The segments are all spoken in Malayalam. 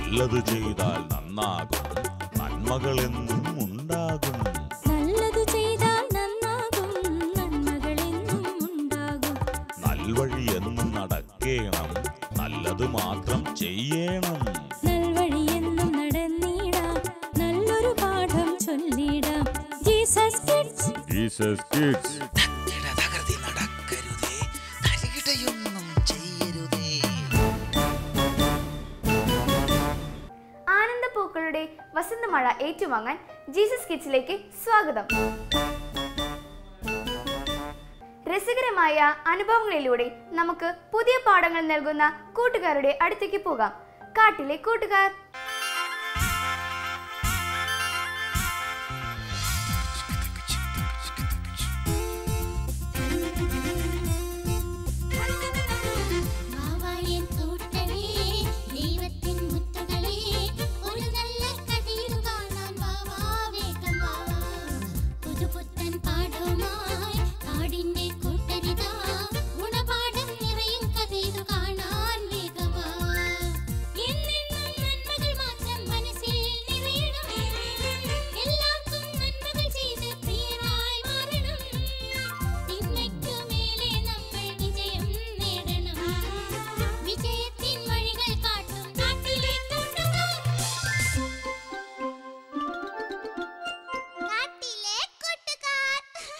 നല്ലത് ചെയ്താൽ നന്നാകും നന്മകൾ എന്നും ഉണ്ടാകും നല്ലതു ചെയ്താൽ നന്നാകും നന്മകളെന്നും ഉണ്ടാകും നൽവഴി എന്നും നടക്കേണം നല്ലത് മാത്രം ചെയ്യണം നൽവഴിയെന്നും നടന്നിടാം നല്ലൊരു പാഠം ചൊല്ലിടാം ജീസസ് കിഡ്സ് ജീസസ് കിഡ്സ് തത്തിട തകൃതി നടക്കരുതേ തരികിടയൊന്നും ചെയ്യരുതേ ആനന്ദപ്പൂക്കളുടെ വസന്തമഴ ഏറ്റുവാങ്ങാൻ ജീസസ് കിഡ്സിലേക്ക് സ്വാഗതം രസകരമായ അനുഭവങ്ങളിലൂടെ നമുക്ക് പുതിയ പാഠങ്ങൾ നൽകുന്ന കൂട്ടുകാരുടെ അടുത്തേക്ക് പോകാം കാട്ടിലെ കൂട്ടുകാർ വാവായൻ കൂട്ടരേ ദൈവത്തിൻ മുത്തുകളേ ഒരു നല്ല കഥയിൽ കാണാൻ വാവാ വേഗം വാവാ പുതുപുത്തൻ പാഠവുമായി കാടിന്റെ കൂട്ടരിതാ ഗുണപാഠം നിറയും കഥയിതു കാണാൻ വേഗം വാ എന്നെന്നും നന്മകൾ മാത്രം മനസ്സിൽ നിറയണം എല്ലാവർക്കും നന്മകൾ ചെയ്ത് പ്രിയരായി മാറണം തിന്മയ്ക്കു മേലെ നമ്മൾ വിജയം നേടണം വിജയത്തിൻ വഴികൾ കാട്ടും കാട്ടിലെ കൂട്ടുകാർ കാട്ടിലെ കൂട്ടുകാർ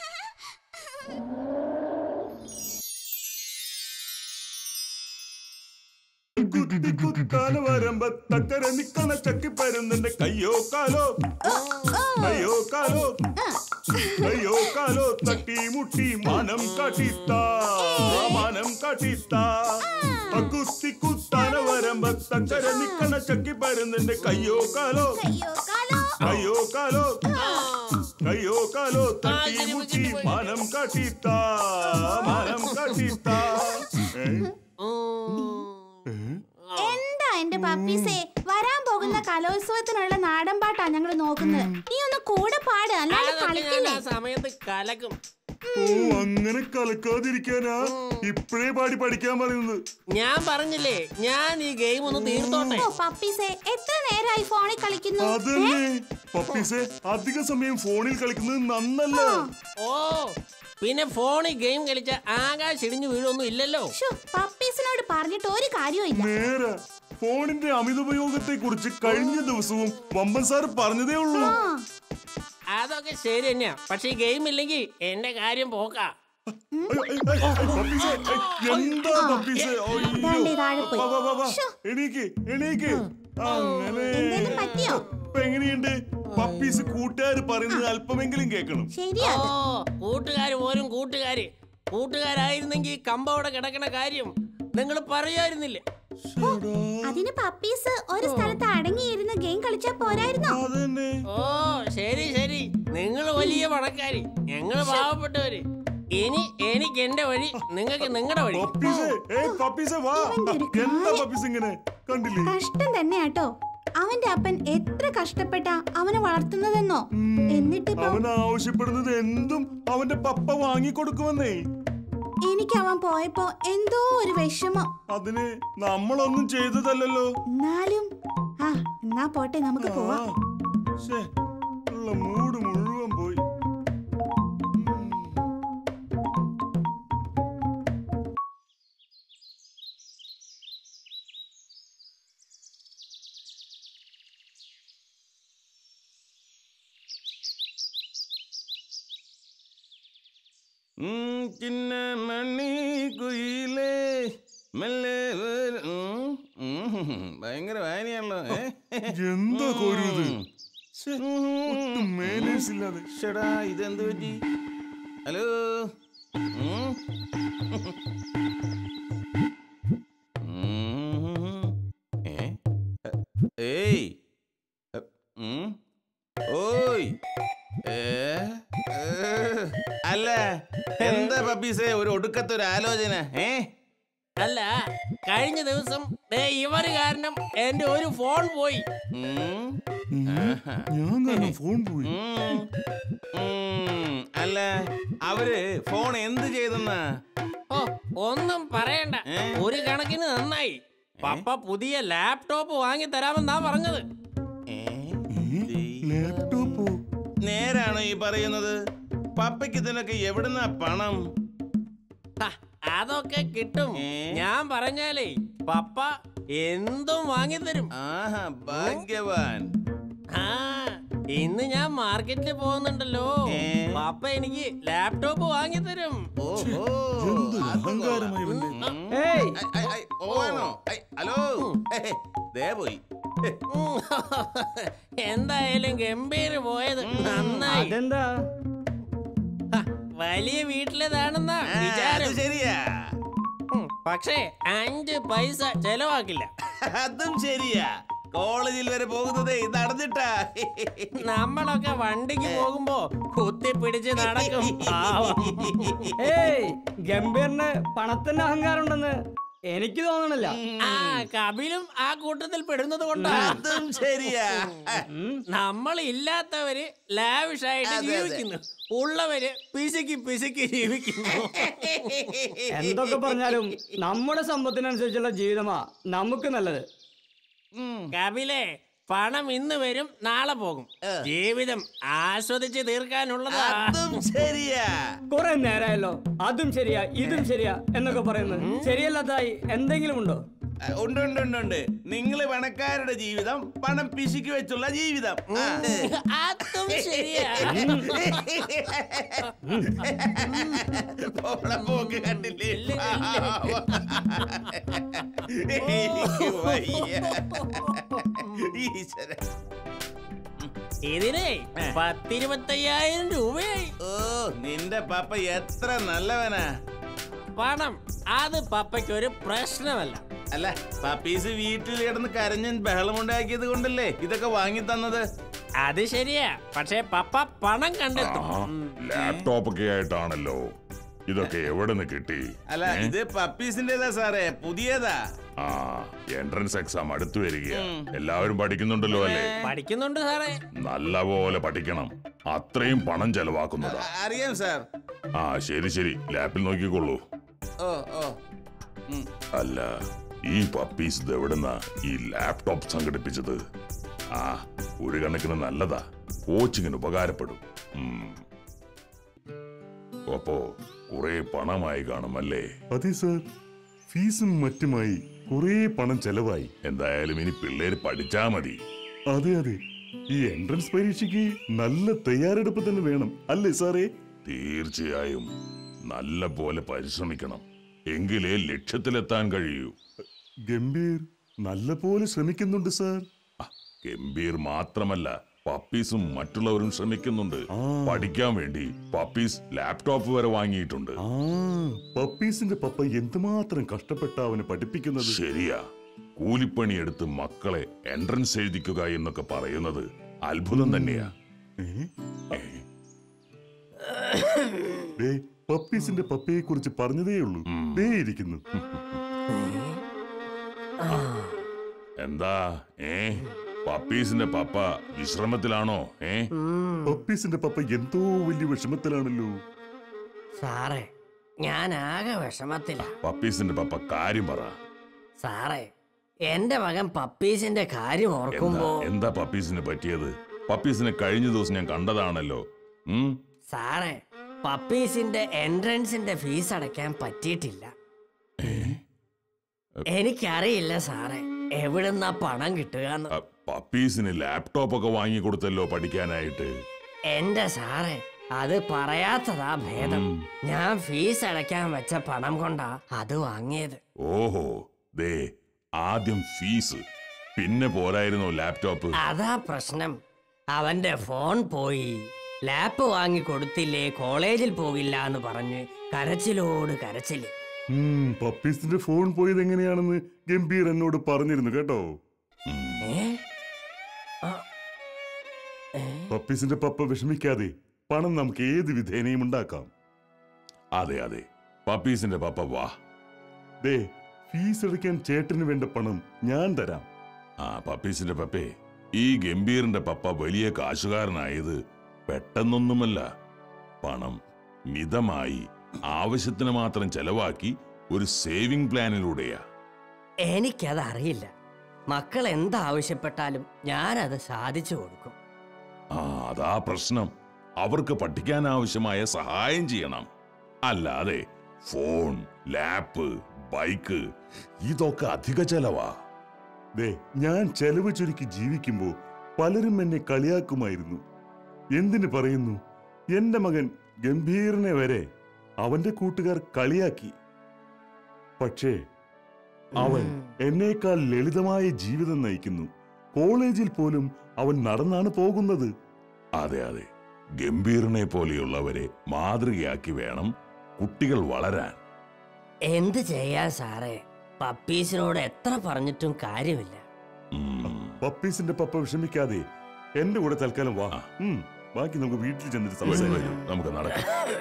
കുത്തി കുത്താന വരുമ്പോ തക്കര നിക്കണ ചക്കി പരുന്നുണ്ട് കയ്യോ കാലോ കയ്യോ കാലോ കയ്യോ കാലോ തട്ടി മുട്ടി മാനം കാട്ടിത്താ മാനം കാട്ടിത്താ കുത്തി കുത്താന വരുമ്പോ തക്കര നിക്കണ ചക്കി പരുന്നുണ്ട് കയ്യോ കാലോ അയ്യോ കാലോ കയ്യോ കാലോ കയ്യോ കാലോ തട്ടി മുട്ടി മാനം കാട്ടിത്താ മാനം കാട്ടിത്താ ഏ? എന്താ എന്റെ പപ്പീസേ വരാൻ പോകുന്ന കലോത്സവത്തിനുള്ള നാടൻ പാട്ടാ ഞങ്ങൾ നോക്കുന്നത് നീ ഒന്ന് കൂടെ പാട് അല്ലാതെ അതൊക്കെ ഞാൻ കളിക്കില്ലേ ആ സമയത്ത് കലക്കും ഓ അങ്ങനെ കലക്കാതിരിക്കാനാ ഇപ്പഴേ പാടി പഠിക്കാൻ പറയുന്നത് ഞാൻ പറഞ്ഞില്ലേ ഞാൻ ഈ ഗെയിം ഒന്ന് തീർത്തോട്ടെ ഓ പപ്പീസേ എത്ര നേരമായി ഫോണിൽ കളിക്കുന്നു അതല്ലേ പപ്പീസെ അധിക സമയം ഫോണിൽ കളിക്കുന്നത് നന്നല്ല ഓ പിന്നെ ഫോണിൽ ഗെയിം കളിച്ച ആകാശ് ഇടിഞ്ഞു വീഴൊന്നും ഇല്ലല്ലോ ശ്ശോ, പപ്പീസിനോട് പറഞ്ഞിട്ട് ഒരു കാര്യവും ഇല്ല നേരെ ഫോണിന്റെ അമിതോപയോഗത്തെ കുറിച്ച് കഴിഞ്ഞ ദിവസവും വമ്പൻ സാർ പറഞ്ഞതേ ഉള്ളൂ ആ, അതൊക്കെ ശരി തന്നെയാ പക്ഷെ ഈ ഗെയിം ഇല്ലെങ്കിൽ എന്റെ കാര്യം പോക്കാ അയ്യോ, ഐ, ഐ, ഐ, പപ്പീസെ, ഐ, എന്താ പപ്പീസെ ദാണ്ടെ താഴെ പോയി. വാ, വാ, വാ, വാ. എണീക്ക് എണീക്ക് അങ്ങനെ എന്തേലും പറ്റിയോ? ഇപ്പൊ എങ്ങനെയുണ്ട് പപ്പീസ് കൂട്ടുകാർ പറയുന്നത് അല്പമെങ്കിലും കേൾക്കണം ശരിയാ ഓ അത്. കൂട്ടുകാര് പോരും കൂട്ടുകാര് കൂട്ടുകാരായിരുന്നെങ്കിൽ കമ്പവിടെ കിടക്കണ കാര്യം നിങ്ങൾ പറയായിരുന്നില്ല അതിന് പപ്പീസ് ഒരു സ്ഥലത്ത് അടങ്ങിയിരുന്ന് ഗെയിം കളിച്ചാ പോരായിരുന്നോ അതന്നെ ഓ ശരി ശരി നിങ്ങൾ വലിയ പണക്കാര് ഞങ്ങള് പാവപ്പെട്ടവര് ഇനി എനിക്ക് എന്റെ വഴി നിങ്ങൾക്ക് നിങ്ങളുടെ വഴി പപ്പീസെ ഏയ് പപ്പീസെ വാ ഇവന്റെ ഒരു എന്താ കാര്യം. പപ്പീസ് ഇങ്ങനെ കണ്ടില്ലേ കഷ്ടം തന്നെയാട്ടോ അവന്റെ അപ്പൻ എത്ര കഷ്ടപ്പെട്ടാ അവനെ വളർത്തുന്നതെന്നോ എന്നിട്ടിപ്പോ അവൻ ആവശ്യപ്പെടുന്നത് എന്തും അവന്റെ പപ്പ വാങ്ങിക്കൊടുക്കുമെന്നേ എനിക്ക് അവൻ പോയപ്പോ എന്തോ ഒരു വിഷമം അതിന് നമ്മളൊന്നും ചെയ്തതല്ലല്ലോ എന്നാലും ആ എന്നാ പോട്ടെ നമുക്ക് ആ, പോവാം ശ്ശേ, ഉള്ള മൂഡ് മുഴുവൻ പോയി ഉം. ഉം, ചിന്ന മണി കുയിലേ മെല്ലെ വര- ഉം, ഉം, ഭയങ്കര വായനയാണല്ലോ ഏ? എന്താ കോരു ഇത്? ശ്ശെ, ഒട്ടും manners ഇല്ലാതെ. ശ്ശെടാ, ഇതെന്ത് പറ്റി ഹലോ ഉം. ഉം. ഏ? ഏയ് ഉം. ഓയ് ഏ? ഏ? അല്ല എന്താ പപ്പീസേ ഒരു ഒടുക്കത്തെ ഒരു ആലോചന ഏ അല്ല കഴിഞ്ഞ ദിവസം ദേ ഇവര് കാരണം എന്റെ ഒരു ഫോൺ പോയി ഉം. ആഹാ. ഞാൻ കാരണം ഫോൺ പോയി ഉം. ഉം. അല്ല അവര് ഫോൺ എന്ത് ചെയ്തെന്നാ ഓ ഒന്നും പറയണ്ട ഏ? ഒരു കണക്കിന് നന്നായി പപ്പ പുതിയ ലാപ്ടോപ്പ് വാങ്ങി തരാമെന്നാ പറഞ്ഞത് ലാപ്ടോപ്പോ നേരാണോ ഈ പറയുന്നത് പപ്പയ്ക്ക് ഇതിനൊക്കെ എവിടുന്നാ പണം ഹ, അതൊക്കെ കിട്ടും ഞാൻ പറഞ്ഞാലേ പപ്പ എന്തും വാങ്ങി തരും ആഹാ ഭാഗ്യവാൻ ആ ഇന്ന് ഞാൻ മാർക്കറ്റിൽ പോകുന്നുണ്ടല്ലോ ഏ? പപ്പ എനിക്ക് ലാപ്ടോപ്പ് വാങ്ങി തരും ഓഹോ എന്തൊരു അത് കൊള്ളാം. അഹങ്കാരമായി ഇവന്റെ. ഉം. ഏയ് ഐ, ഐ, ഐ, പോവാനോ ഐ, ഹലോ ഹേ, ഹേ, ദേ പോയി ഹേ, ഉം. എന്തായാലും ഗംഭീര് പോയത് നന്നായി അതെന്താ ഹ, വലിയ വീട്ടിലേതാണെന്നാ ആ, അത് വിചാരം ശരിയാ ഉം, പക്ഷേ അഞ്ച് പൈസ ചെലവാക്കില്ല അതും ശരിയാ കോളേജിൽ വരെ പോകുന്നതേ നടന്നിട്ടാ നമ്മളൊക്കെ വണ്ടിക്ക് പോകുമ്പോ കുത്തി പിടിച്ച് നടക്കും പാവം. ഏയ് ഗംഭീറിന് പണത്തിന്റെ അഹങ്കാരം ഉണ്ടെന്ന് എനിക്ക് തോന്നണില്ല ആ കപിലും ആ കൂട്ടത്തിൽ പെടുന്നത് കൊണ്ടാ അതും ശരിയാ നമ്മൾ ഇല്ലാത്തവര് ലാവിഷായിട്ട് അതെ, അതെ. ജീവിക്കുന്നു ഉള്ളവര് പിശുക്കി പിശുക്കി ജീവിക്കുന്നു എന്തൊക്കെ പറഞ്ഞാലും നമ്മുടെ സമ്പത്തിനനുസരിച്ചുള്ള ജീവിതമാ നമുക്ക് നല്ലത് കപിലെ പണം ഇന്ന് വരും നാളെ പോകും ജീവിതം ആസ്വദിച്ച് തീർക്കാനുള്ളതാ അതും ശരിയാ കുറെ നേരമായല്ലോ അതും ശരിയാ ഇതും ശരിയാ എന്നൊക്കെ പറയുന്നത് ശരിയല്ലാത്തായി എന്തെങ്കിലും ഉണ്ടോ ആ, ഉണ്ട് ഉണ്ട് ഉണ്ട് ഉണ്ട് നിങ്ങള് പണക്കാരുടെ ജീവിതം പണം പിശുക്കി വെച്ചുള്ള ജീവിതം ആ. അതും ശരിയാ പോണ പോക്ക് കണ്ടില്ലേ ഇല്ല, എനിക്ക് വയ്യ. ഈശ്വര ഇതിനെ പത്തിരുപത്തയ്യായിരം രൂപയായി ഓ നിന്റെ പപ്പ എത്ര നല്ലവനാ പണം അത് പപ്പയ്ക്ക് ഒരു പ്രശ്നമല്ല അല്ല പപ്പീസ് വീട്ടിൽ കിടന്ന് കരഞ്ഞൻ ബഹളമുണ്ടാക്കിയത് കൊണ്ടല്ലേ ഇതൊക്കെ വാങ്ങി തന്നത് അത് ശരിയാ പക്ഷേ പപ്പ പണം കണ്ടെത്തും ലാപ്ടോപ്പ് ഒക്കെ ആയിട്ടാണല്ലോ ഇതൊക്കെ എവിടെ നിന്ന് കിട്ടി അല്ല ഇത് പപ്പീസിന്റേതാ സാറേ പുതിയതാ ആ എൻട്രൻസ് എക്സാം അടുത്തു വരികയാ എല്ലാവരും പഠിക്കുന്നുണ്ടല്ലോ അല്ലേ പഠിക്കുന്നുണ്ട് സാറേ നല്ല പോലെ പഠിക്കണം അത്രയും പണം ചെലവാക്കുന്നതാ അ- അറിയാം സാർ ആ ശരി ശരി ലാപ്പിൽ നോക്കിക്കൊള്ളൂ ഓ ഓ ഉം. അല്ല ഈ പപ്പീസ് ഇത് എവിടുന്നാ ഈ ലാപ്ടോപ്പ് സംഘടിപ്പിച്ചത് ആ ഒരു കണക്കിന് നല്ലതാ കോച്ചിങ്ങിന് ഉപകാരപ്പെടും ഉം. അപ്പോ കുറെ പണമായി കാണുമല്ലേ അതെ സാർ ഫീസും മറ്റുമായി കുറേ പണം ചെലവായി എന്തായാലും ഇനി പിള്ളേര് പഠിച്ചാ മതി അതെ അതെ ഈ എൻട്രൻസ് പരീക്ഷയ്ക്ക് നല്ല തയ്യാറെടുപ്പ് തന്നെ വേണം അല്ലേ സാറേ തീർച്ചയായും നല്ല പോലെ പരിശ്രമിക്കണം എങ്കിലേ ലക്ഷ്യത്തിലെത്താൻ കഴിയൂ ഗംഭീർ നല്ല പോലെ ശ്രമിക്കുന്നുണ്ട് സാർ ആ, ഗംഭീർ മാത്രമല്ല പപ്പീസും മറ്റുള്ളവരും ശ്രമിക്കുന്നുണ്ട് പഠിക്കാൻ വേണ്ടി പപ്പീസ് ലാപ്ടോപ്പ് വരെ വാങ്ങിയിട്ടുണ്ട് ആ പപ്പീസിന്റെ പപ്പ എന്തുമാത്രം കഷ്ടപ്പെട്ട അവനെ പഠിപ്പിക്കുന്നത് ശരിയാ കൂലിപ്പണിയെടുത്ത് മക്കളെ എൻട്രൻസ് എഴുതിക്കുക എന്നൊക്കെ പറയുന്നത് അത്ഭുതം തന്നെയാ ദേ, പപ്പീസിന്റെ പപ്പയെ കുറിച്ച് പറഞ്ഞതേ ഉള്ളൂ ദേ ഇരിക്കുന്നു എന്താ ഏ പപ്പീസിന്റെ പപ്പ വിശ്രമത്തിലാണോ ഏ പപ്പീസിന്റെ പപ്പ എന്തോ വലിയ വിഷമത്തിലാണല്ലോ സാറേ ഞാൻ ആകെ വിഷമത്തില പപ്പീസിന്റെ പപ്പ കാര്യം പറ സാറേ എന്റെ മകൻ പപ്പീസിന്റെ കാര്യം എന്താ ഓർക്കുമ്പോ എന്താ പപ്പീസിന് പറ്റിയത് പപ്പീസിനെ കഴിഞ്ഞ ദിവസം ഞാൻ കണ്ടതാണല്ലോ ഉം സാറേ പപ്പീസിന്റെ എൻട്രൻസിന്റെ ഫീസ് അടയ്ക്കാൻ പറ്റിയിട്ടില്ല എനിക്കറിയില്ല സാറേ എവിടുന്നാ പണം കിട്ടുക അ, പപ്പീസിന് ലാപ്ടോപ്പ് ഒക്കെ വാങ്ങി കൊടുത്തല്ലോ പഠിക്കാനായിട്ട് എന്റെ സാറേ അത് പറയാത്തതാ ഭേദം ഞാൻ ഫീസ് അടയ്ക്കാൻ വെച്ച പണം കൊണ്ടാ അത് വാങ്ങിയത് ഓഹോ ദേ ആദ്യം ഫീസ് പിന്നെ പോരായിരുന്നോ ലാപ്ടോപ്പ് അതാ പ്രശ്നം അവന്റെ ഫോൺ പോയി ലാപ്പ് വാങ്ങി കൊടുത്തില്ലേ കോളേജിൽ പോകില്ല എന്ന് പറഞ്ഞ് കരച്ചിലോട് കരച്ചില് ഉം, പപ്പീസിന്റെ ഫോൺ പോയത് എങ്ങനെയാണെന്ന് ഗംഭീർ എന്നോട് പറഞ്ഞിരുന്നു കേട്ടോ ഏ ആ, ഏ? പപ്പീസിന്റെ പപ്പ വിഷമിക്കാതെ പണം നമുക്ക് ഏത് വിധേനയും ഉണ്ടാക്കാം അതെ അതെ പപ്പീസിന്റെ പപ്പ വാ ദേ ഫീസ് അടയ്ക്കാൻ ചേട്ടന് വേണ്ട പണം ഞാൻ തരാം ആ പപ്പീസിന്റെ പപ്പേ ഈ ഗംഭീറിന്റെ പപ്പ വലിയ കാശുകാരനായത് പെട്ടെന്നൊന്നുമല്ല പണം മിതമായി ആവശ്യത്തിന് മാത്രം ചെലവാക്കി ഒരു സേവിംഗ് പ്ലാനിലൂടെയാ എനിക്കത് അറിയില്ല മക്കൾ എന്താവശ്യപ്പെട്ടാലും ഞാനത് സാധിച്ചു കൊടുക്കും ആ അതാ പ്രശ്നം അവർക്ക് പഠിക്കാൻ ആവശ്യമായ സഹായം ചെയ്യണം അല്ലാതെ ഫോൺ ലാപ്പ് ബൈക്ക് ഇതൊക്കെ അധിക ചെലവാ ദേ ഞാൻ ചെലവ് ചുരുക്കി ജീവിക്കുമ്പോ പലരും എന്നെ കളിയാക്കുമായിരുന്നു എന്തിനു പറയുന്നു എന്റെ മകൻ ഗംഭീരനെ വരെ അവന്റെ കൂട്ടുകാർ കളിയാക്കി പക്ഷേ അവൻ എന്നേക്കാൾ ലളിതമായ ജീവിതം നയിക്കുന്നു കോളേജിൽ പോലും അവൻ നടന്നാണ് പോകുന്നത് അതെ അതെ ഗംഭീറിനെ പോലെയുള്ളവരെ മാതൃകയാക്കി വേണം കുട്ടികൾ വളരാൻ എന്ത് ചെയ്യാ സാറേ പപ്പീസിനോട് എത്ര പറഞ്ഞിട്ടും കാര്യമില്ല പപ്പീസിന്റെ പപ്പ വിഷമിക്കാതെ എന്റെ കൂടെ തൽക്കാലം വാ ഉം, ബാക്കി നമുക്ക് വീട്ടിൽ ചെന്നിട്ട് സംസാരിക്കാം നമുക്ക് നടക്കാം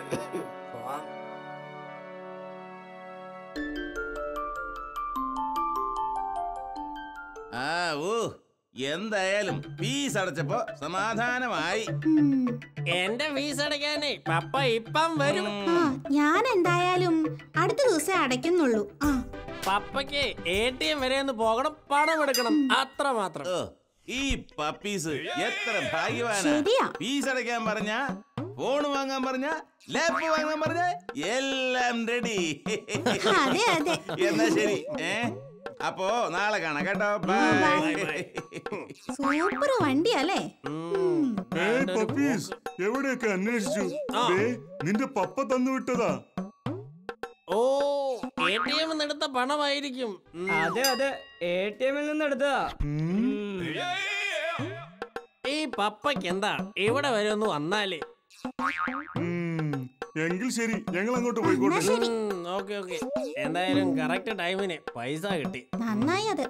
ആ ഓ എന്തായാലും ഫീസ് അടച്ചപ്പോ സമാധാനമായി എന്റെ ഫീസ് അടയ്ക്കാനേ പപ്പ ഇപ്പം വരും ആ ഞാൻ എന്തായാലും അടുത്ത ദിവസം അടയ്ക്കുന്നുള്ളൂ ആ പപ്പയ്ക്ക് എ ടി എം വരെ ഒന്ന് പോകണം പണം എടുക്കണം അത്ര മാത്രം ഓ, ഈ പപ്പീസ് എത്ര ഭാഗ്യവാനാ ശരിയാ. ഫീസ് അടയ്ക്കാൻ പറഞ്ഞ ഫോൺ വാങ്ങാൻ പറഞ്ഞ ലാപ്പ് വാങ്ങാൻ പറഞ്ഞ എല്ലാം റെഡി അതെ, അതെ. എന്നാ ശരി ഏ അപ്പോ നാളെ കാണാം കേട്ടോ ബൈ സൂപ്പർ വണ്ടിയല്ലേ ഏയ് പപ്പീസ് എവിടെയൊക്കെ അന്വേഷിച്ചു ദേ, നിന്റെ പപ്പ തന്നു വിട്ടതാ ഓ എ ടി എം എടുത്ത പണമായിരിക്കും ഉം. അതെ അതെ എ ടി എമ്മിൽ നിന്ന് എടുത്തതാ ഈ പപ്പയ്ക്ക് എന്താ ഇവിടെ വരെ ഒന്ന് വന്നാലേ ഉം, എങ്കിൽ ശരി ഞങ്ങൾ അങ്ങോട്ട് പോയിക്കോട്ടെ ഓക്കെ ഓക്കെ എന്തായാലും കറക്റ്റ് ടൈമിന് പൈസ കിട്ടി നന്നായി അത്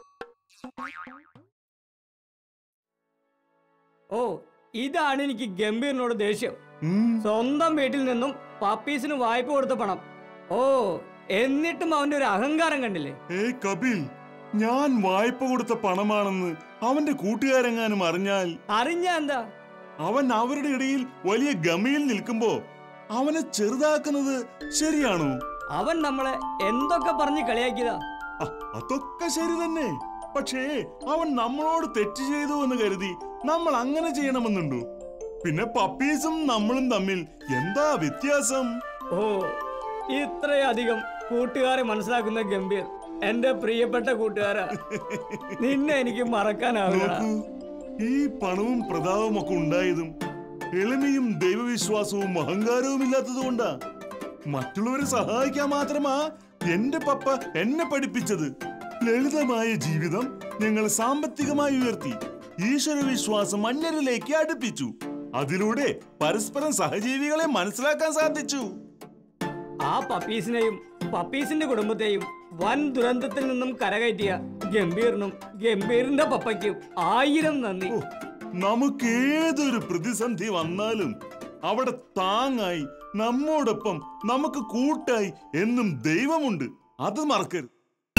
ഓ ഇതാണ് എനിക്ക് ഗംഭീറിനോട് ദേഷ്യം സ്വന്തം വീട്ടിൽ നിന്നും പപ്പീസിന് വായ്പ കൊടുത്ത പണം ഓ എന്നിട്ടും അവന്റെ ഒരു അഹങ്കാരം കണ്ടില്ലേ ഏയ് കപിൽ ഞാൻ വായ്പ കൊടുത്ത പണമാണെന്ന് അവന്റെ കൂട്ടുകാരെങ്ങാനും അറിഞ്ഞാൽ അറിഞ്ഞ എന്താ അവൻ അവരുടെ ഇടയിൽ വലിയ ഗമയിൽ നിൽക്കുമ്പോ അവനെ ചെറുതാക്കുന്നത് ശരിയാണോ അവൻ നമ്മളെ എന്തൊക്കെ പറഞ്ഞ് കളിയാക്കിയതാ അതൊക്കെ ശരി തന്നെ പക്ഷേ അവൻ നമ്മളോട് തെറ്റ് ചെയ്തു എന്ന് കരുതി നമ്മൾ അങ്ങനെ ചെയ്യണമെന്നുണ്ടോ പിന്നെ പപ്പീസും നമ്മളും തമ്മിൽ എന്താ വ്യത്യാസം ഓ ഇത്രയധികം കൂട്ടുകാരെ മനസ്സിലാക്കുന്ന ഗംഭീർ എന്റെ പ്രിയപ്പെട്ട കൂട്ടുകാരാ നിന്നെ എനിക്ക് മറക്കാനാവില്ല നോക്കൂ ഈ പണവും പ്രതാപവും ഒക്കെ ഉണ്ടായതും എളിമയും ദൈവവിശ്വാസവും അഹങ്കാരവും ഇല്ലാത്തതുകൊണ്ടാ മറ്റുള്ളവരെ സഹായിക്കാൻ മാത്രമാ എന്റെ പപ്പ എന്നെ പഠിപ്പിച്ചത് ലളിതമായ ജീവിതം ഞങ്ങൾ സാമ്പത്തികമായി ഉയർത്തി ഈശ്വരവിശ്വാസം അന്യരിലേക്ക് അടുപ്പിച്ചു അതിലൂടെ പരസ്പരം സഹജീവികളെ മനസ്സിലാക്കാൻ സാധിച്ചു ആ പപ്പീസിനെയും പപ്പീസിന്റെ കുടുംബത്തെയും വൻ ദുരന്തത്തിൽ നിന്നും കരകയറ്റിയ ഗംഭീറിനും ഗംഭീറിന്റെ പപ്പയ്ക്കും ആയിരം നന്ദി നമുക്ക് ഏതൊരു പ്രതിസന്ധി വന്നാലും അവിടെ താങ്ങായി നമ്മോടൊപ്പം നമുക്ക് കൂട്ടായി എന്നും ദൈവമുണ്ട് അത് മറക്കരുത്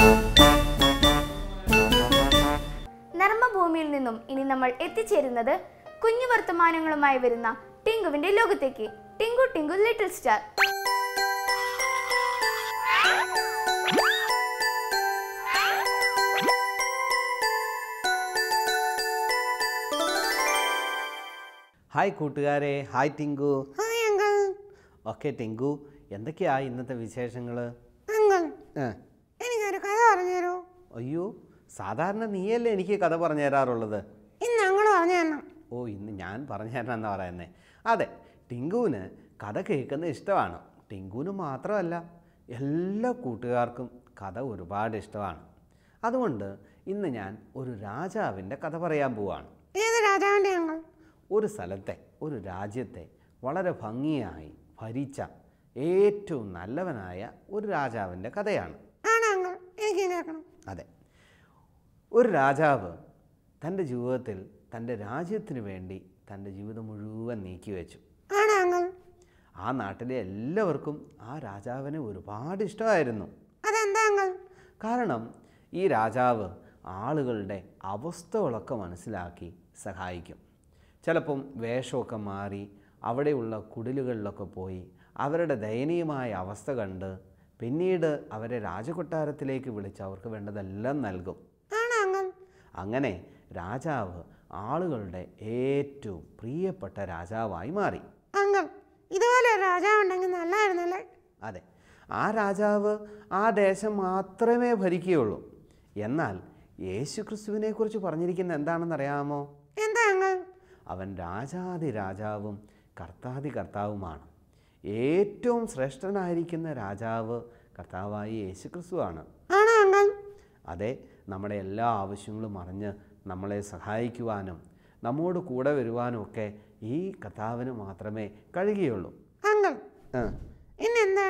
നർമ്മഭൂമിയിൽ നിന്നും ഇനി നമ്മൾ എത്തിച്ചേരുന്നത് കുഞ്ഞു വർത്തമാനങ്ങളുമായി വരുന്ന ടിങ്കുവിന്റെ ലോകത്തേക്ക് Tinku Tinku little star hi കൂട്ടുകാരെ hi Tinku hi uncle okay Tinku എന്തൊക്കെയാ ഇന്നത്തെ വിശേഷങ്ങൾ അങ്കിൾ എനിക്കൊരു കഥ പറഞ്ഞു തരൂ അയ്യോ സാധാരണ നീയല്ലേ എനിക്ക് കഥ പറഞ്ഞു തരാറുള്ളത് ഇന്ന് അങ്കിൾ പറഞ്ഞു തരണം ഓ ഇന്ന് ഞാൻ പറഞ്ഞു തരാമെന്നാ പറയുന്നത് അതെ ടിങ്കുവിന് കഥ കേൾക്കുന്നത് ഇഷ്ടമാണ് ടിങ്കുവിന് മാത്രമല്ല എല്ലാ കൂട്ടുകാർക്കും കഥ ഒരുപാട് ഇഷ്ടമാണ് അതുകൊണ്ട് ഇന്ന് ഞാൻ ഒരു രാജാവിൻ്റെ കഥ പറയാൻ പോവാണ് ഏത് രാജാവിന്റെ അങ്കിൾ ഒരു സ്ഥലത്തെ ഒരു രാജ്യത്തെ വളരെ ഭംഗിയായി ഭരിച്ച ഏറ്റവും നല്ലവനായ ഒരു രാജാവിൻ്റെ കഥയാണ് ആണ് അങ്കിൾ എനിക്ക് കേൾക്കണം അതെ ഒരു രാജാവ് തൻ്റെ ജീവിതത്തിൽ തൻ്റെ രാജ്യത്തിന് വേണ്ടി തൻ്റെ ജീവിതം മുഴുവൻ നീക്കിവെച്ചു ആണ് അങ്കിൾ ആ നാട്ടിലെ എല്ലാവർക്കും ആ രാജാവിനെ ഒരുപാട് ഇഷ്ടമായിരുന്നു അതെന്താ അങ്കിൾ കാരണം ഈ രാജാവ് ആളുകളുടെ അവസ്ഥകളൊക്കെ മനസ്സിലാക്കി സഹായിക്കും ചിലപ്പം വേഷമൊക്കെ മാറി അവിടെയുള്ള കുടിലുകളിലൊക്കെ പോയി അവരുടെ ദയനീയമായ അവസ്ഥ കണ്ട് പിന്നീട് അവരെ രാജകൊട്ടാരത്തിലേക്ക് വിളിച്ച് അവർക്ക് വേണ്ടതെല്ലാം നൽകും അങ്ങനെ രാജാവ് ആളുകളുടെ ഏറ്റവും പ്രിയപ്പെട്ട രാജാവായി മാറി അങ്കിൾ ഇതുപോലെ ഒരു രാജാവുണ്ടെങ്കിൽ നല്ലായിരുന്നല്ലേ അതെ ആ രാജാവ് ആ ദേശം മാത്രമേ ഭരിക്കുകയുള്ളൂ എന്നാൽ യേശു ക്രിസ്തുവിനെക്കുറിച്ച് പറഞ്ഞിരിക്കുന്നത് എന്താണെന്ന് അറിയാമോ എന്താ അങ്കിൾ അവൻ രാജാതി രാജാവും കർത്താതി കർത്താവുമാണ് ഏറ്റവും ശ്രേഷ്ഠനായിരിക്കുന്ന രാജാവ് കർത്താവായി യേശു ക്രിസ്തുവാണ് ആണോ അങ്കിൾ അതെ നമ്മുടെ എല്ലാ ആവശ്യങ്ങളും അറിഞ്ഞ് നമ്മളെ സഹായിക്കുവാനും നമ്മോട് കൂടെ വരുവാനും ഒക്കെ ഈ കർത്താവിന് മാത്രമേ കഴിയുകയുള്ളൂ അങ്കിൾ ആ. ഇന്നെന്താ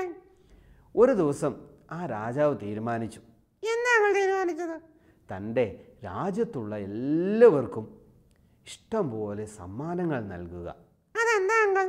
ഒരു ദിവസം ആ രാജാവ് തീരുമാനിച്ചു എന്താ അങ്കിൾ തീരുമാനിച്ചത് തൻ്റെ രാജ്യത്തുള്ള എല്ലാവർക്കും ഇഷ്ടം പോലെ സമ്മാനങ്ങൾ നൽകുക അതെന്താ അങ്കിൾ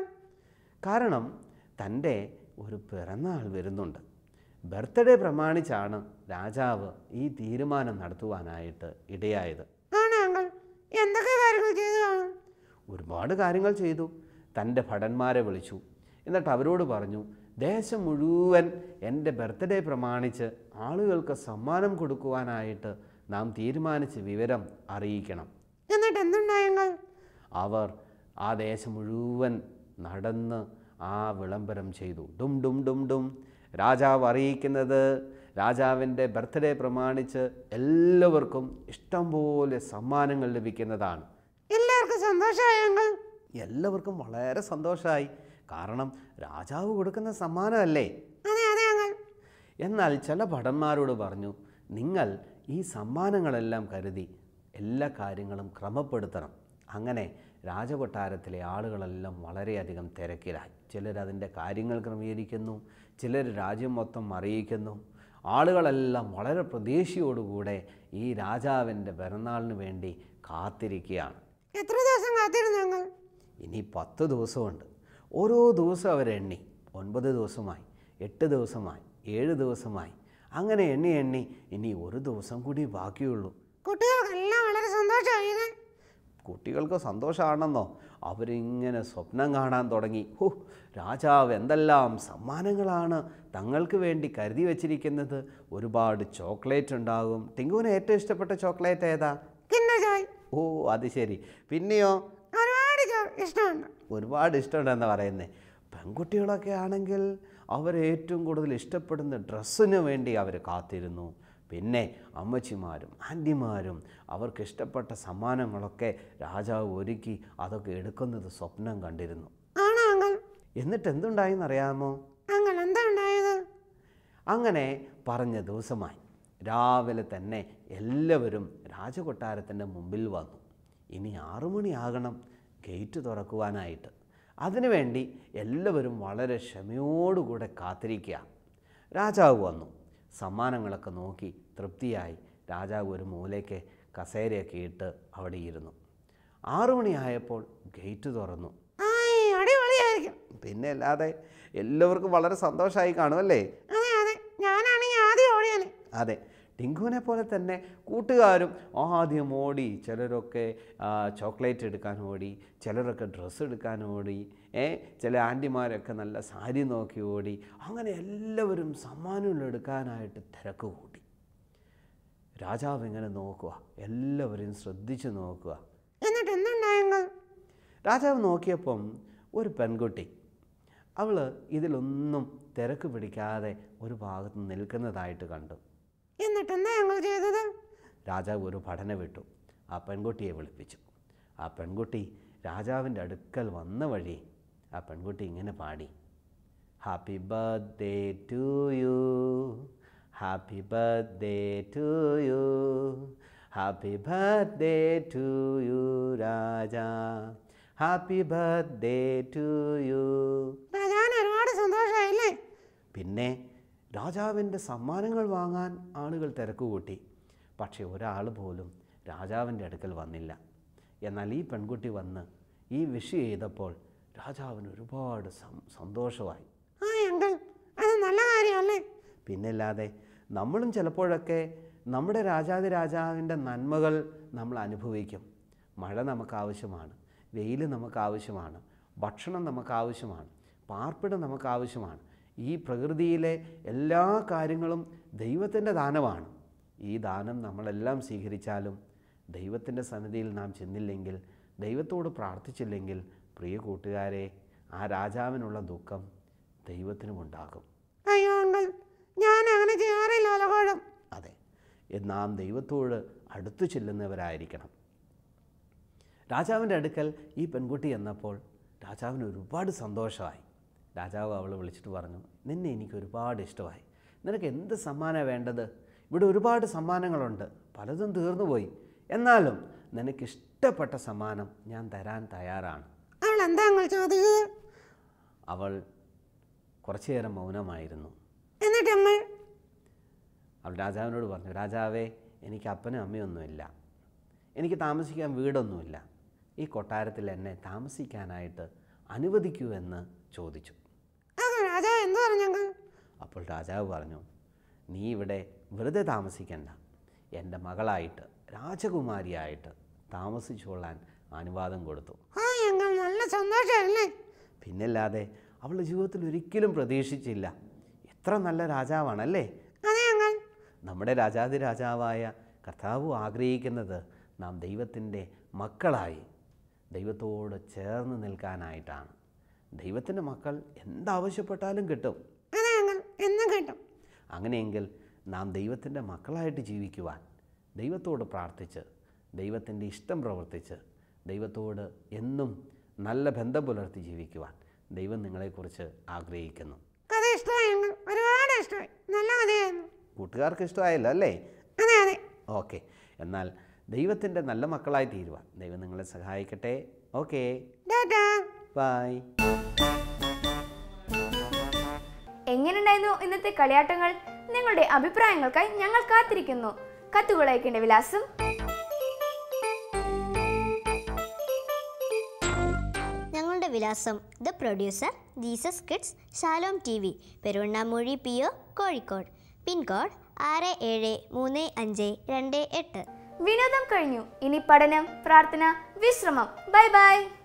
കാരണം തൻ്റെ ഒരു പിറന്നാൾ വരുന്നുണ്ട് ബർത്ത്ഡേ പ്രമാണിച്ചാണ് രാജാവ് ഈ തീരുമാനം നടത്തുവാനായിട്ട് ഇടയായത് ആണോ അങ്കിൾ എന്തൊക്കെ കാര്യങ്ങൾ ചെയ്തു കാണും ഒരുപാട് കാര്യങ്ങൾ ചെയ്തു തൻ്റെ ഭടന്മാരെ വിളിച്ചു എന്നിട്ട് അവരോട് പറഞ്ഞു ദേശം മുഴുവൻ എൻ്റെ ബർത്ത്ഡേ പ്രമാണിച്ച് ആളുകൾക്ക് സമ്മാനം കൊടുക്കുവാനായിട്ട് നാം തീരുമാനിച്ച വിവരം അറിയിക്കണം എന്നിട്ട് എന്തുണ്ടായി അങ്കിൾ അവർ ആ ദേശം മുഴുവൻ നടന്ന് ആ വിളംബരം ചെയ്തു ഡും ഡും ഡും ഡും രാജാവ് അറിയിക്കുന്നത് രാജാവിൻ്റെ ബർത്ത്ഡേ പ്രമാണിച്ച് എല്ലാവർക്കും ഇഷ്ടം പോലെ സമ്മാനങ്ങൾ ലഭിക്കുന്നതാണ് എല്ലാവർക്കും സന്തോഷമായി അങ്കിൾ എല്ലാവർക്കും വളരെ സന്തോഷമായി കാരണം രാജാവ് കൊടുക്കുന്ന സമ്മാനമല്ലേ അതെ അതെ അങ്കിൾ എന്നാൽ ചില ഭടന്മാരോട് പറഞ്ഞു നിങ്ങൾ ഈ സമ്മാനങ്ങളെല്ലാം കരുതി എല്ലാ കാര്യങ്ങളും ക്രമപ്പെടുത്തണം അങ്ങനെ രാജകൊട്ടാരത്തിലെ ആളുകളെല്ലാം വളരെയധികം തിരക്കിലായി ചിലർ അതിൻ്റെ കാര്യങ്ങൾ ക്രമീകരിക്കുന്നു ചിലർ രാജ്യം മൊത്തം അറിയിക്കുന്നു ആളുകളെല്ലാം വളരെ പ്രതീക്ഷയോടുകൂടെ ഈ രാജാവിൻ്റെ പിറന്നാളിന് വേണ്ടി കാത്തിരിക്കുകയാണ് എത്ര ദിവസം കാത്തിരുന്നു അങ്കിൾ ഇനി പത്ത് ദിവസമുണ്ട് ഓരോ ദിവസം അവരെണ്ണി ഒൻപത് ദിവസമായി എട്ട് ദിവസമായി ഏഴ് ദിവസമായി അങ്ങനെ എണ്ണി എണ്ണി ഇനി ഒരു ദിവസം കൂടി ബാക്കിയുള്ളൂ കുട്ടികൾക്കെല്ലാം വളരെ സന്തോഷമായി അല്ലേ? കുട്ടികൾക്ക് സന്തോഷമാണെന്നോ അവരിങ്ങനെ സ്വപ്നം കാണാൻ തുടങ്ങി ഹോ രാജാവ് എന്തെല്ലാം സമ്മാനങ്ങളാണ് തങ്ങൾക്ക് വേണ്ടി കരുതി വച്ചിരിക്കുന്നത് ഒരുപാട് ചോക്ലേറ്റ് ഉണ്ടാകും ടിങ്കുവിന് ഏറ്റവും ഇഷ്ടപ്പെട്ട ചോക്ലേറ്റ് ഏതാ കിൻഡർ ജോയ് ഓ അത് ശരി പിന്നെയോ ഒരുപാട് ചോ- ഇഷ്ടമുണ്ട് ഒരുപാട് ഇഷ്ടമുണ്ടെന്ന് പറയുന്നത് പെൺകുട്ടികളൊക്കെ ആണെങ്കിൽ അവർ ഏറ്റവും കൂടുതൽ ഇഷ്ടപ്പെടുന്ന ഡ്രസ്സിന് വേണ്ടി അവർ കാത്തിരുന്നു പിന്നെ അമ്മച്ചിമാരും ആൻറ്റിമാരും അവർക്ക് ഇഷ്ടപ്പെട്ട സമ്മാനങ്ങളൊക്കെ രാജാവ് ഒരുക്കി അതൊക്കെ എടുക്കുന്നത് സ്വപ്നം കണ്ടിരുന്നു ആണോ അങ്കിൾ എന്നിട്ട് എന്തുണ്ടായെന്നറിയാമോ അങ്കിൾ എന്താ ഉണ്ടായത് അങ്ങനെ പറഞ്ഞ ദിവസമായി രാവിലെ തന്നെ എല്ലാവരും രാജകൊട്ടാരത്തിൻ്റെ മുമ്പിൽ വന്നു ഇനി ആറു മണിയാകണം ഗേറ്റ് തുറക്കുവാനായിട്ട് അതിനുവേണ്ടി എല്ലാവരും വളരെ ക്ഷമയോടുകൂടെ കാത്തിരിക്കുക രാജാവ് വന്നു സമ്മാനങ്ങളൊക്കെ നോക്കി തൃപ്തിയായി രാജാവ് ഒരു മൂലയ്ക്ക് കസേരയൊക്കെ ഇട്ട് അവിടെ ഇരുന്നു ആറു മണിയായപ്പോൾ ഗേറ്റ് തുറന്നു ആയി അടിപൊളിയായിരിക്കും പിന്നെ അല്ലാതെ എല്ലാവർക്കും വളരെ സന്തോഷമായി കാണുമല്ലേ അതെ അതെ ഞാനാണെങ്കിൽ ആദ്യം ഓടിയാലേ അതെ ടിങ്കുവിനെ പോലെ തന്നെ കൂട്ടുകാരും ആദ്യം ഓടി ചിലരൊക്കെ ആ, ചോക്ലേറ്റ് എടുക്കാൻ ഓടി ചിലരൊക്കെ ഡ്രസ്സ് എടുക്കാൻ ഓടി ഏ ചില ആൻറ്റിമാരൊക്കെ നല്ല സാരി നോക്കി ഓടി അങ്ങനെ എല്ലാവരും സമ്മാനങ്ങൾ എടുക്കാനായിട്ട് തിരക്ക് കൂട്ടി രാജാവ് ഇങ്ങനെ നോക്കുക എല്ലാവരെയും ശ്രദ്ധിച്ച് നോക്കുക എന്നിട്ട് എന്തുണ്ടായി അങ്കിൾ രാജാവ് നോക്കിയപ്പം ഒരു പെൺകുട്ടി അവൾ ഇതിലൊന്നും തിരക്ക് പിടിക്കാതെ ഒരു ഭാഗത്ത് നിൽക്കുന്നതായിട്ട് കണ്ടു എന്നിട്ട് എന്താ അങ്കിൾ ചെയ്തത് രാജാവ് ഒരു പഠന വിട്ടു ആ പെൺകുട്ടിയെ വിളിപ്പിച്ചു ആ പെൺകുട്ടി രാജാവിൻ്റെ അടുക്കൽ വന്ന വഴി ആ പെൺകുട്ടി ഇങ്ങനെ പാടി happy birthday to you happy birthday to you happy birthday to you രാജാ ഹാപ്പി ബർത്ത്ഡേ ടു യു രാജാവിന് ഒരുപാട് സന്തോഷമായില്ലേ പിന്നെ രാജാവിൻ്റെ സമ്മാനങ്ങൾ വാങ്ങാൻ ആളുകൾ തിരക്ക് കൂട്ടി പക്ഷേ ഒരാൾ പോലും രാജാവിൻ്റെ അടുക്കൽ വന്നില്ല എന്നാൽ ഈ പെൺകുട്ടി വന്ന് ഈ വിഷ് ചെയ്തപ്പോൾ രാജാവിന് ഒരുപാട് സം- സന്തോഷമായി ആ അങ്കിൾ അത് നല്ല കാര്യമല്ലേ പിന്നല്ലാതെ നമ്മളും ചിലപ്പോഴൊക്കെ നമ്മുടെ രാജാതി രാജാവിൻ്റെ നന്മകൾ നമ്മൾ അനുഭവിക്കും മഴ നമുക്ക് ആവശ്യമാണ് വെയിൽ നമുക്ക് ആവശ്യമാണ് ഭക്ഷണം നമുക്ക് ആവശ്യമാണ് പാർപ്പിടം നമുക്ക് ആവശ്യമാണ് ഈ പ്രകൃതിയിലെ എല്ലാ കാര്യങ്ങളും ദൈവത്തിൻ്റെ ദാനമാണ് ഈ ദാനം നമ്മളെല്ലാം സ്വീകരിച്ചാലും ദൈവത്തിൻ്റെ സന്നിധിയിൽ നാം ചെന്നില്ലെങ്കിൽ ദൈവത്തോട് പ്രാർത്ഥിച്ചില്ലെങ്കിൽ പ്രിയ കൂട്ടുകാരെ ആ രാജാവിനുള്ള ദുഃഖം ദൈവത്തിനുമുണ്ടാകും അയ്യോ അങ്കിൾ ഞാൻ അങ്ങനെ ചെയ്യാറില്ല പലപ്പോഴും അതെ നാം ദൈവത്തോട് അടുത്തു ചെല്ലുന്നവരായിരിക്കണം രാജാവിൻ്റെ അടുക്കൽ ഈ പെൺകുട്ടി എന്നപ്പോൾ രാജാവിന് ഒരുപാട് സന്തോഷമായി രാജാവ് അവളെ വിളിച്ചിട്ട് പറഞ്ഞു നിന്നെ എനിക്ക് ഒരുപാട് ഇഷ്ടമായി നിനക്ക് എന്ത് സമ്മാനമാണ് വേണ്ടത് ഇവിടെ ഒരുപാട് സമ്മാനങ്ങളുണ്ട് പലതും തീർന്നുപോയി എന്നാലും നിനക്കിഷ്ടപ്പെട്ട സമ്മാനം ഞാൻ തരാൻ തയ്യാറാണ് അവൾ എന്താ അങ്കിൾ ചോദിച്ചത് അവൾ കുറച്ചു നേരം മൗനമായിരുന്നു എന്നിട്ട് അങ്കിൾ അവൾ രാജാവിനോട് പറഞ്ഞു രാജാവേ എനിക്ക് അപ്പനും അമ്മയൊന്നുമില്ല എനിക്ക് താമസിക്കാൻ വീടൊന്നുമില്ല ഈ കൊട്ടാരത്തിൽ എന്നെ താമസിക്കാനായിട്ട് അനുവദിക്കൂ എന്ന് ചോദിച്ചു അത് രാജാവ് എന്ത് പറഞ്ഞു അങ്കിൾ അപ്പോൾ രാജാവ് പറഞ്ഞു നീ ഇവിടെ വെറുതെ താമസിക്കണ്ട എൻ്റെ മകളായിട്ട് രാജകുമാരിയായിട്ട് താമസിച്ചുകൊള്ളാൻ അനുവാദം കൊടുത്തു ഹായ് അങ്കിൾ നല്ല സന്തോഷമല്ലേ പിന്നല്ലാതെ അവളുടെ ജീവിതത്തിൽ ഒരിക്കലും പ്രതീക്ഷിച്ചില്ല എത്ര നല്ല രാജാവാണല്ലേ അതെ അങ്കിൾ നമ്മുടെ രാജാതി രാജാവായ കർത്താവ് ആഗ്രഹിക്കുന്നത് നാം ദൈവത്തിൻ്റെ മക്കളായി ദൈവത്തോട് ചേർന്ന് നിൽക്കാനായിട്ടാണ് ദൈവത്തിൻ്റെ മക്കൾ എന്താവശ്യപ്പെട്ടാലും കിട്ടും അതെ അങ്കിൾ എന്നും കിട്ടും അങ്ങനെയെങ്കിൽ നാം ദൈവത്തിൻ്റെ മക്കളായിട്ട് ജീവിക്കുവാൻ ദൈവത്തോട് പ്രാർത്ഥിച്ച് ദൈവത്തിൻ്റെ ഇഷ്ടം പ്രവർത്തിച്ച് ദൈവത്തോട് എന്നും നല്ല ബന്ധം പുലർത്തി ജീവിക്കുവാൻ ദൈവം നിങ്ങളെക്കുറിച്ച് ആഗ്രഹിക്കുന്നു കഥ ഇഷ്ടമായി അങ്കിൾ ഒരുപാട് ഇഷ്ടമായി നല്ല കഥയായിരുന്നു കൂട്ടുകാർക്ക് ഇഷ്ടമായല്ലോ അല്ലേ അതെ അതെ ഓക്കെ എന്നാൽ ദൈവത്തിൻ്റെ നല്ല മക്കളായി തീരുവാൻ ദൈവം നിങ്ങളെ സഹായിക്കട്ടെ ഓക്കെ ടാറ്റാ ബൈ എങ്ങനെയുണ്ടായിരുന്നു ഇന്നത്തെ കളിയാട്ടങ്ങൾ നിങ്ങളുടെ അഭിപ്രായങ്ങൾക്കായി ഞങ്ങൾ കാത്തിരിക്കുന്നു കത്തുകൾ അയക്കേണ്ട വിലാസം ഞങ്ങളുടെ വിലാസം the producer Jesus Kids Shalom T V Peruvannamuzhi P O Kozhikode pincode ആറ് ഏഴ് മൂന്ന് അഞ്ച് രണ്ട് എട്ട് വിനോദം കഴിഞ്ഞു ഇനി പഠനം പ്രാർത്ഥന വിശ്രമം ബൈ ബൈ